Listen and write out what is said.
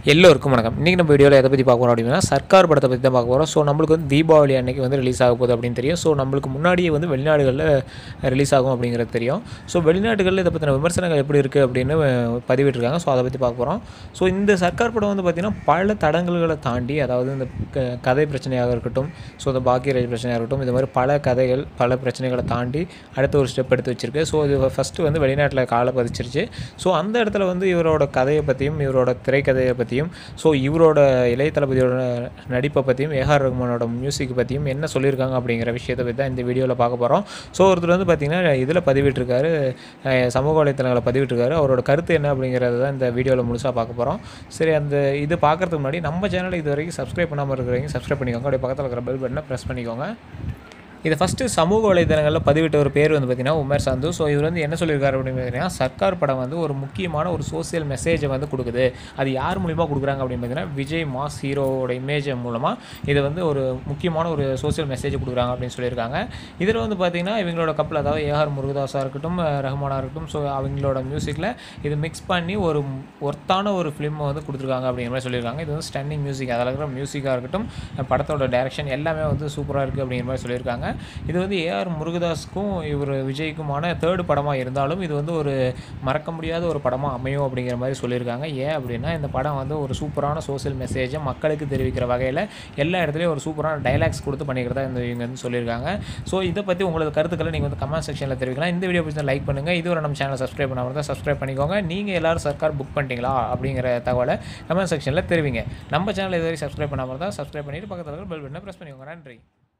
எல்லோருக்கும் வணக்கம் இன்றைக்கி நம்ம வீடியோவில் எதை பற்றி பார்க்க போகிறோம் அப்படின்னா சர்க்கார் படத்தை பற்றி தான் பார்க்க போகிறோம் ஸோ நம்மளுக்கு வந்து தீபாவளி அன்னைக்கு வந்து ரிலீஸ் ஆக போகுது அப்படின்னு தெரியும் ஸோ நம்மளுக்கு முன்னாடியே வந்து வெளிநாடுகளில் ரிலீஸ் ஆகும் அப்படிங்கிறது தெரியும் ஸோ வெளிநாடுகளில் இதை பற்றின விமர்சனங்கள் எப்படி இருக்குது அப்படின்னு அஹ், பதிவிட்டிருக்காங்க ஸோ அதை பற்றி பார்க்க போகிறோம் ஸோ இந்த சர்க்கார் படம் வந்து பார்த்திங்கன்னா பல தடங்கல்களை தாண்டி அதாவது இந்த க- கதை பிரச்சனையாக இருக்கட்டும் ஸோ இந்த பாக்கியராஜ் பிரச்சனையாக இருக்கட்டும் இது மாதிரி பல கதைகள் பல பிரச்சனைகளை தாண்டி அடுத்த ஒரு ஸ்டெப் எடுத்து வச்சிருக்கு ஸோ இது ஃபஸ்ட்டு வந்து வெளிநாட்டில் காலை பதிச்சிருச்சு ஸோ அந்த இடத்துல வந்து இவரோட கதையை பற்றியும் இவரோட திரைக்கதையை பற்றியும் ஸோ இவரோட இளைய தளபதியோட நடிப்பை பற்றியும் ஏஆர் ரகுமானோட மியூசிக் பற்றியும் என்ன சொல்லியிருக்காங்க அப்படிங்கிற விஷயத்தை பற்றி தான் இந்த வீடியோவில் பார்க்க போகிறோம் ஸோ ஒருத்தர் வந்து பார்த்திங்கன்னா இதில் பதிவிட்டிருக்காரு அஹ் சமூக வலைத்தளங்களை பதிவிட்டிருக்காரு அவரோட கருத்து என்ன அப்படிங்கிறத தான் இந்த வீடியோவில் முழுசாக பார்க்க போகிறோம் சரி அந்த இது பார்க்கறதுக்கு முன்னாடி நம்ம சேனலை இது வரைக்கும் சப்ஸ்கிரைப் பண்ணாமல் இருக்கிறவங்க சப்ஸ்கிரைப் பண்ணிக்கோங்க அப்படியே பக்கத்தில் இருக்கிற பெல் பட்டனை ப்ரெஸ் பண்ணிக்கோங்க இதை ஃபஸ்ட்டு சமூக வலைதளங்களில் பதிவிட்ட ஒரு பேர் வந்து பார்த்தீங்கன்னா உமர் சந்து ஸோ இவர் வந்து என்ன சொல்லியிருக்காரு அப்படின்னு பார்த்தீங்கன்னா சர்க்கார் படம் வந்து ஒரு முக்கியமான ஒரு சோஷியல் மெசேஜை வந்து கொடுக்குது அது யார் மூலிமா கொடுக்குறாங்க அப்படின்னு பார்த்தீங்கன்னா விஜய் மாஸ் ஹீரோவோட இமேஜ் மூலமாக இது வந்து ஒரு முக்கியமான ஒரு சோஷியல் மெசேஜ் கொடுக்குறாங்க அப்படின்னு சொல்லியிருக்காங்க இதில் வந்து பார்த்தீங்கன்னா இவங்களோட கப்பல் அதாவது ஏஆர் முருகதாஸாக இருக்கட்டும் அஹ் ரஹ்மானாக இருக்கட்டும் ஸோ அவங்களோட மியூசிக்கில் இது மிக்ஸ் பண்ணி ஒரு ஒர்த்தான ஒரு ஃபிலிமை வந்து கொடுத்துருக்காங்க அப்படிங்கிற மாதிரி சொல்லியிருக்காங்க இது வந்து ஸ்டன்னிங் மியூசிக் அதில் இருக்கிற மியூசிக்காக இருக்கட்டும் அஹ் படத்தோட டைரக்ஷன் எல்லாமே வந்து சூப்பராக இருக்குது அப்படிங்கிற மாதிரி சொல்லியிருக்காங்க இது வந்து ஏஆர் முருகதாஸுக்கும் இவர் விஜய்க்குமான தேர்டு படமாக இருந்தாலும் இது வந்து ஒரு மறக்க முடியாத ஒரு படமாக அமையும் அப்படிங்கிற மாதிரி சொல்லியிருக்காங்க ஏன் அப்படின்னா இந்த படம் வந்து ஒரு சூப்பரான சோஷியல் மெசேஜை மக்களுக்கு தெரிவிக்கிற வகையில் எல்லா இடத்துலையும் ஒரு சூப்பரான டைலாக்ஸ் கொடுத்து பண்ணிக்கிறதா இந்த இவங்க வந்து சொல்லியிருக்காங்க ஸோ இதை பற்றி உங்களோட கருத்துக்களை நீங்கள் வந்து கமெண்ட் செக்ஷனில் தெரிவிக்கலாம் இந்த வீடியோ பிடிச்சா லைக் பண்ணுங்கள் இதுவரை நம்ம சேனலை சப்ஸ்கிரைப் பண்ணாமல் தான் சப்ஸ்கிரைப் பண்ணிக்கோங்க நீங்கள் எல்லாரும் சர்க்கார் புக் பண்ணிட்டீங்களா அப்படிங்கிற தகவலை கமெண்ட் செக்ஷனில் தெரிவிங்க நம்ம சேனல் இதுவரை சப்ஸ்கிரைப் பண்ணாமல் தான் சப்ஸ்கிரைப் பண்ணிட்டு பக்கத்தில் இருக்கிற பெல் பட்டனை ப்ரெஸ் பண்ணிக்கோங்க நன்றி